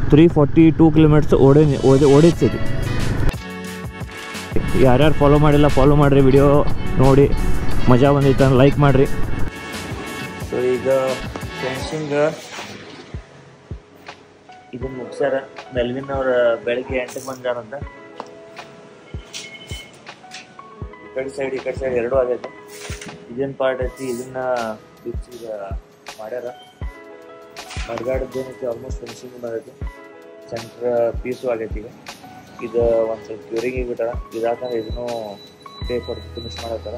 Three forty two kilometres ಓಡಿ ಓಡಿ ಓಡಿಸ್ತೀವಿ ಯಾರ್ಯಾರು ಫಾಲೋ ಮಾಡಿಲ್ಲ ಫಾಲೋ ಮಾಡಿರಿ ವಿಡಿಯೋ ನೋಡಿ ಮಜಾ ಬಂದಿತ್ತು ಲೈಕ್ ಮಾಡಿರಿ ಸೊ ಈಗ ಫೆನ್ಸಿಂಗ್ ಇದನ್ನ ಮುಗ್ಸ್ಯಾರ ಮೆಲ್ವಿನ್ ಅವ್ರ ಬೆಳಗ್ಗೆ ಎಂಟಕ್ಕೆ ಬಂದಾರಂತ ಈ ಕಡೆ ಸೈಡ್ ಈ ಕಡೆ ಸೈಡ್ ಎರಡೂ ಆಗೈತೆ ಇದೇನು ಪಾರ್ಟ್ ಐತಿ ಇದನ್ನ ಬಿಚ್ಚಿ ಈಗ ಮಾಡ್ಯಾರ ಮಡ್ಗಾಡದ್ದು ಏನೈತಿ ಆಲ್ಮೋಸ್ಟ್ ಫಿನಿಶಿಂಗ್ ಬಂದೈತಿ ಸೆಂಟ್ರ್ ಪೀಸು ಆಗೈತಿ ಈಗ ಇದು ಒಂದು ಸ್ವಲ್ಪ ಕ್ಯೂರಿಗೆ ಬಿಟ್ಟಾರ ಇದಾದ್ಮೇಲೆ ಇದನ್ನು ಪೇಪರ್ ಫಿನಿಶ್ ಮಾಡತ್ತಾರ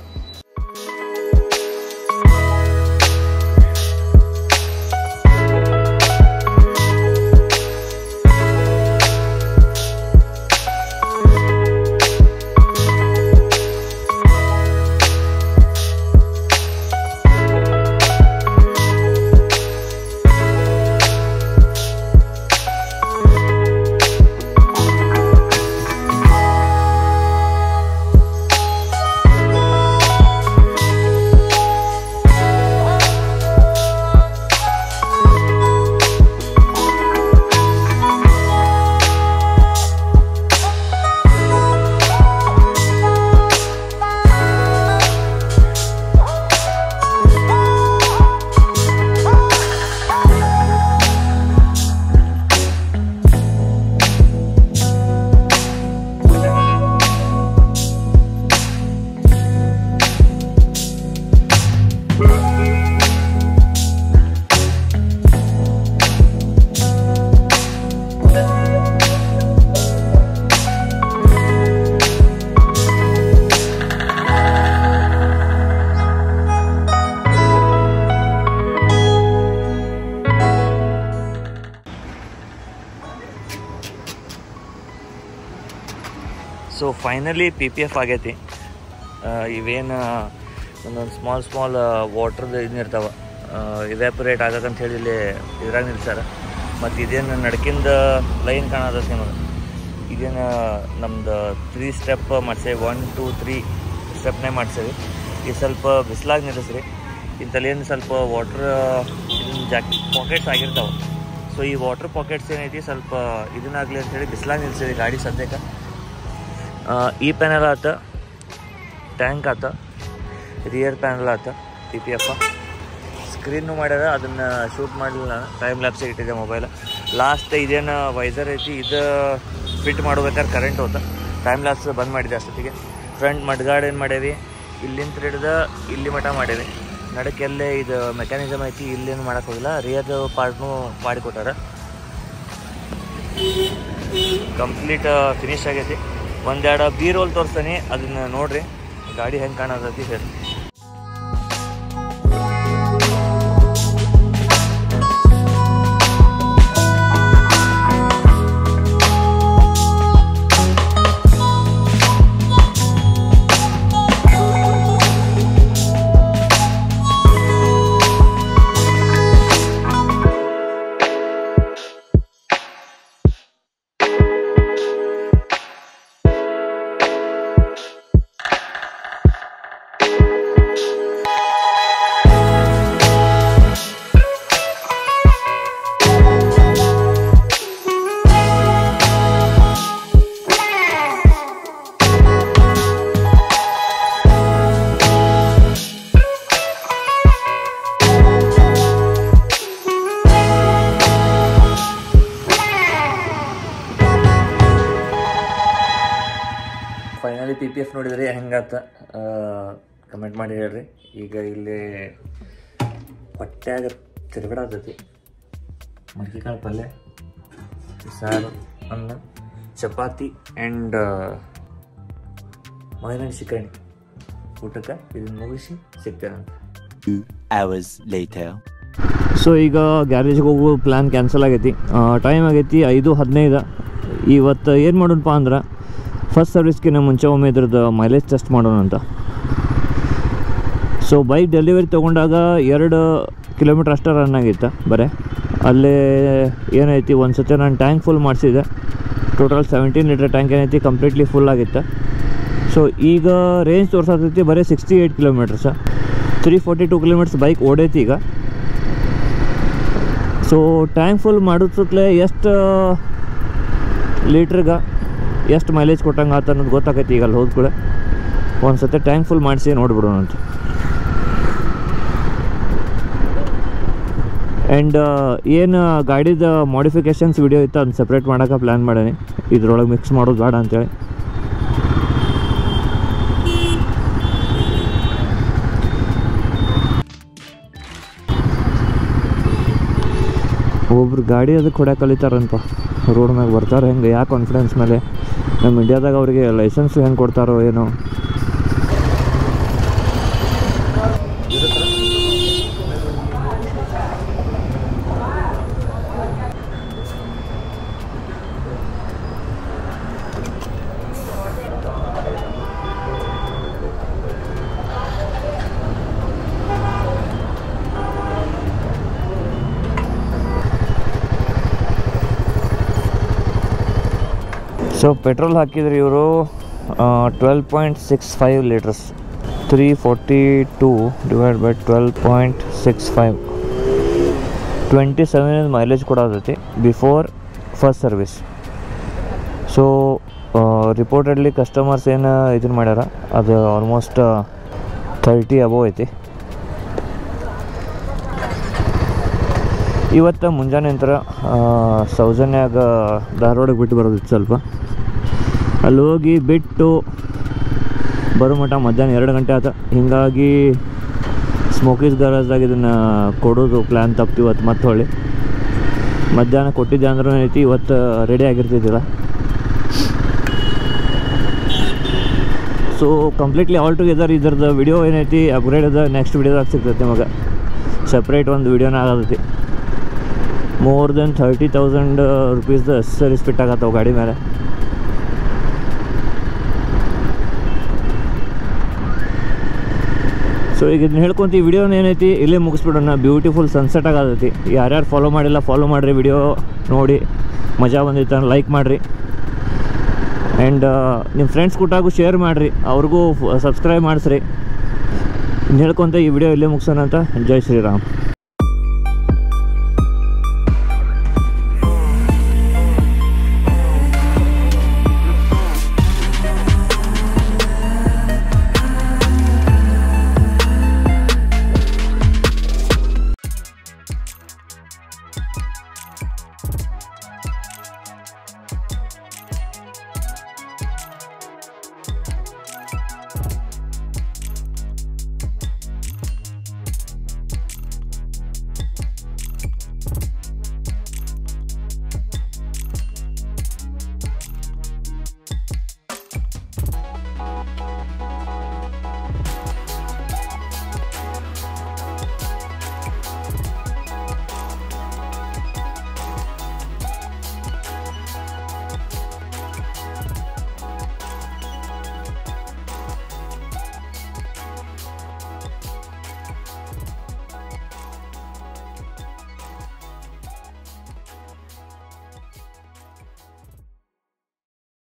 so finally P P F ಆಗೈತಿ ಆ, ಇವೇನು ಒಂದೊಂದು ಸ್ಮಾಲ್ ಸ್ಮಾಲ್ ವಾಟ್ರದ್ದು ಇದನ್ನಿರ್ತಾವೆ ಇವ್ಯಾಪರೇಟ್ ಆಗಕ್ಕಂತ ಹೇಳಿ ಇಲ್ಲಿ ಇದ್ರಾಗ ನಿಲ್ಸಾರ ಮತ್ತು ಇದೇನು ನಡ್ಕಿಂದ ಲೈನ್ ಕಾಣತೈತಿ ನಿಮಗೆ ಇದೇನು ನಮ್ದು ತ್ರೀ ಸ್ಟೆಪ್ ಮಾಡ್ಸೇವಿ ಒನ್ ಟೂ ತ್ರೀ ಸ್ಟೆಪ್ನೇ ಮಾಡ್ಸೇವಿ ಇದು ಸ್ವಲ್ಪ ಬಿಸಿಲಾಗಿ ನಿಲ್ಲಿಸ್ರಿ ಇಂಥಲ್ಲೇನು ಸ್ವಲ್ಪ ವಾಟ್ರ್ ಇದನ್ನ ಜಾಕ್ ಪಾಕೆಟ್ಸ್ ಆಗಿರ್ತಾವೆ ಸೊ ಈ ವಾಟ್ರ್ ಪಾಕೆಟ್ಸ್ ಏನೈತಿ ಸ್ವಲ್ಪ ಇದನ್ನಾಗಲಿ ಅಂತೇಳಿ ಬಿಸಿಲಾಗಿ ನಿಲ್ಸಿರಿ ಗಾಡಿ ಸದ್ಯಕ್ಕೆ ಆ, ಈ ಪ್ಯಾನಲ್ ಆತ ಟ್ಯಾಂಕ್ ಆತ ರಿಯರ್ ಪ್ಯಾನಲ್ ಆತ ಪಿ ಪಿ ಎಫ್ ಸ್ಕ್ರೀನು ಮಾಡ್ಯಾರ ಅದನ್ನು ಶೂಟ್ ಮಾಡಲಿಲ್ಲ ಟೈಮ್ ಲ್ಯಾಪ್ಸಿಗೆ ಇಟ್ಟಿದೆ ಮೊಬೈಲ್ ಲಾಸ್ಟ್ ಇದೇನು ವೈಸರ್ ಐತಿ ಇದು ಫಿಟ್ ಮಾಡ್ಬೇಕಾದ್ರೆ ಕರೆಂಟ್ ಹೋತ ಟೈಮ್ ಲ್ಯಾಪ್ಸ್ ಬಂದ್ ಮಾಡಿದೆ ಅಷ್ಟೊತ್ತಿಗೆ ಫ್ರಂಟ್ ಮಡ್ಗಾಡ್ ಏನು ಮಾಡೇವಿ ಇಲ್ಲಿಂದ ಹಿಡಿದು ಇಲ್ಲಿ ಮಟ ಮಾಡೇವಿ ನಡಕ್ಕೆಲ್ಲೇ ಇದು ಮೆಕ್ಯಾನಿಸಮ್ ಐತಿ ಇಲ್ಲೇನು ಮಾಡಕ್ಕೆ ಹೋಗಿಲ್ಲ ರಿಯರ್ ಪಾರ್ಟ್ನು ಮಾಡಿಕೊಟ್ಟಾರ ಕಂಪ್ಲೀಟ್ ಫಿನಿಶ್ ಆಗೈತಿ ಒಂದೆರಡು ಬಿ ರೋಲ್ ತೋರಿಸ್ತಾನೆ ಅದನ್ನ ನೋಡ್ರಿ ಗಾಡಿ ಹೆಂಗೆ ಕಾಣತೈತಿ ಹೇಳಿ ಫೈನಲಿ ಪಿ ಪಿ ಎಫ್ ನೋಡಿದ್ರಿ ಹೆಂಗಾತ ಕಮೆಂಟ್ ಮಾಡಿ ಹೇಳ್ರಿ ಈಗ ಇಲ್ಲಿ ಹೊಟ್ಯಾಗ ತಿರುಗಡಾತೈತಿ ಮಡಿಕೆಕಾಳು ಪಲ್ಯ ಸಾರು ಅನ್ನ ಚಪಾತಿ ಆ್ಯಂಡ್ ಮಾವಿನಹಣ್ಣು ಊಟಕ್ಕೆ ಇದನ್ನ ಮುಗಿಸಿ ಸಿಗ್ತೇನಂತ Two hours later. ಸೊ ಈಗ ಗ್ಯಾರೇಜ್ಗೆ ಹೋಗೋ ಪ್ಲ್ಯಾನ್ ಕ್ಯಾನ್ಸಲ್ ಆಗೈತಿ ಟೈಮ್ ಆಗೈತಿ ಐದು ಹದಿನೈದು ಇವತ್ತು ಏನು ಮಾಡೋಣಪ್ಪ ಅಂದ್ರೆ ಫಸ್ಟ್ ಸರ್ವಿಸ್ಗಿನ ಮುಂಚೆ ಒಮ್ಮೆ ಇದ್ರದ್ದು ಮೈಲೇಜ್ ಟೆಸ್ಟ್ ಮಾಡೋಣ ಅಂತ ಸೊ ಬೈಕ್ ಡೆಲಿವರಿ ತೊಗೊಂಡಾಗ ಎರಡು ಕಿಲೋಮೀಟ್ರ್ ಅಷ್ಟೇ ರನ್ ಆಗಿತ್ತು ಬರೇ ಅಲ್ಲೇ ಏನೈತಿ ಒಂದು ಸತಿ ನಾನು ಟ್ಯಾಂಕ್ ಫುಲ್ ಮಾಡಿಸಿದೆ ಟೋಟಲ್ ಸೆವೆಂಟೀನ್ ಲೀಟರ್ ಟ್ಯಾಂಕ್ ಏನೈತಿ ಕಂಪ್ಲೀಟ್ಲಿ ಫುಲ್ ಆಗಿತ್ತು ಸೊ ಈಗ ರೇಂಜ್ ತೋರ್ಸತೈತಿ ಬರೀ sixty eight kilometres three forty two kilometres bike ಓಡೈತಿ ಈಗ ಸೊ ಟ್ಯಾಂಕ್ ಫುಲ್ ಮಾಡಿಸುತ್ತಲೇ ಎಷ್ಟು ಲೀಟ್ರಿಗೆ ಎಷ್ಟು ಮೈಲೇಜ್ ಕೊಟ್ಟಂಗೆ ಆತ ಅನ್ನೋದು ಗೊತ್ತಾಗೈತಿ ಈಗ ಅಲ್ಲಿ ಹೋದ ಕೂಡ ಒಂದು ಸತಿ ಟ್ಯಾಂಕ್ ಫುಲ್ ಮಾಡಿಸಿ ನೋಡ್ಬಿಡೋಣ ಅಂತ ಆ್ಯಂಡ್ ಏನು ಗಾಡಿದ ಮಾಡಿಫಿಕೇಷನ್ಸ್ ವಿಡಿಯೋ ಇತ್ತು ಅದನ್ನ ಸಪ್ರೇಟ್ ಮಾಡೋಕೆ ಪ್ಲ್ಯಾನ್ ಮಾಡೀನಿ ಇದ್ರೊಳಗೆ ಮಿಕ್ಸ್ ಮಾಡೋದು ಬೇಡ ಅಂತೇಳಿ ಒಬ್ರು ಗಾಡಿ ಅದಕ್ಕೆ ಹೊಡ್ಯಾಕೆ ಕಲಿತಾರಂತ ರೋಡ್ ಮ್ಯಾಗ ಬರ್ತಾರೆ ಹೆಂಗೆ ಯಾವ ಕಾನ್ಫಿಡೆನ್ಸ್ ಮೇಲೆ ನಮ್ಮ ಇಂಡಿಯಾದಾಗ ಅವರಿಗೆ ಲೈಸೆನ್ಸ್ ಹೆಂಗೆ ಕೊಡ್ತಾರೋ ಏನೋ ಸೊ ಪೆಟ್ರೋಲ್ ಹಾಕಿದ್ರೆ ಇವರು twelve point six five litres three forty two divide by twelve point six five twenty seven mileage ಕೊಡೋದೈತಿ before first service so reportedly customers ಏನು ಇದನ್ನು ಮಾಡ್ಯಾರ ಅದು ಆಲ್ಮೋಸ್ಟ್ ಥರ್ಟಿ ಅಬೋವ್ ಐತಿ ಇವತ್ತು ಮುಂಜಾನೆ ನಂತರ ಸೌಜನ್ಯಾಗ ಧಾರವಾಡಕ್ಕೆ ಬಿಟ್ಟು ಬರೋದಿತ್ತು ಸ್ವಲ್ಪ ಅಲ್ಲಿ ಹೋಗಿ ಬಿಟ್ಟು ಬರೋ ಮಟ್ಟ ಮಧ್ಯಾಹ್ನ ಎರಡು ಗಂಟೆ ಆತ ಹೀಗಾಗಿ ಸ್ಮೋಕೀಸ್ ಗರಾಜ್ದಾಗ ಇದನ್ನು ಕೊಡೋದು ಪ್ಲ್ಯಾನ್ ತಪ್ತು ಇವತ್ತು ಮತ್ತೆ ಹೊಳ್ಳಿ ಮಧ್ಯಾಹ್ನ ಕೊಟ್ಟಿದ್ದೆ ಅಂದ್ರೂ ಐತಿ ಇವತ್ತು ರೆಡಿ ಆಗಿರ್ತಿದ್ದಿಲ್ಲ ಸೊ ಕಂಪ್ಲೀಟ್ಲಿ ಆಲ್ ಟುಗೆದರ್ ಇದ್ರದ್ದು ವಿಡಿಯೋ ಏನೈತಿ ಅಪ್ಗ್ರೇಡ್ ಅದ ನೆಕ್ಸ್ಟ್ ವಿಡಿಯೋದಾಗ ಸಿಗ್ತೈತಿ ನಿಮಗೆ ಸಪ್ರೇಟ್ ಒಂದು ವಿಡಿಯೋನ ಆಗತೈತಿ ಮೋರ್ ದೆನ್ ಥರ್ಟಿ ತೌಸಂಡ್ ರುಪೀಸ್ದು ಅಸರೀಸ್ ಫಿಟ್ ಆಗತ್ತವ ಗಾಡಿ ಮೇಲೆ ಸೊ ಈಗ ಇದನ್ನ ಹೇಳ್ಕೊಂತ ಈ ವಿಡಿಯೋನ ಏನೈತಿ ಇಲ್ಲೇ ಮುಗಿಸ್ಬಿಡೋಣ ಬ್ಯೂಟಿಫುಲ್ ಸನ್ಸೆಟ್ ಆಗತೈತಿ ಯಾರ್ಯಾರು ಫಾಲೋ ಮಾಡಿಲ್ಲ ಫಾಲೋ ಮಾಡಿರಿ ವಿಡಿಯೋ ನೋಡಿ ಮಜಾ ಬಂದೈತೆ ಲೈಕ್ ಮಾಡಿರಿ ಆ್ಯಂಡ್ ನಿಮ್ಮ ಫ್ರೆಂಡ್ಸ್ ಕೂಟಾಗೂ ಶೇರ್ ಮಾಡಿರಿ ಅವ್ರಿಗೂ ಸಬ್ಸ್ಕ್ರೈಬ್ ಮಾಡಿಸ್ರಿ ಇನ್ನು ಹೇಳ್ಕೊಂತ ಈ ವಿಡಿಯೋ ಇಲ್ಲೇ ಮುಗಿಸೋಣ ಅಂತ ಜೈ ಶ್ರೀರಾಮ್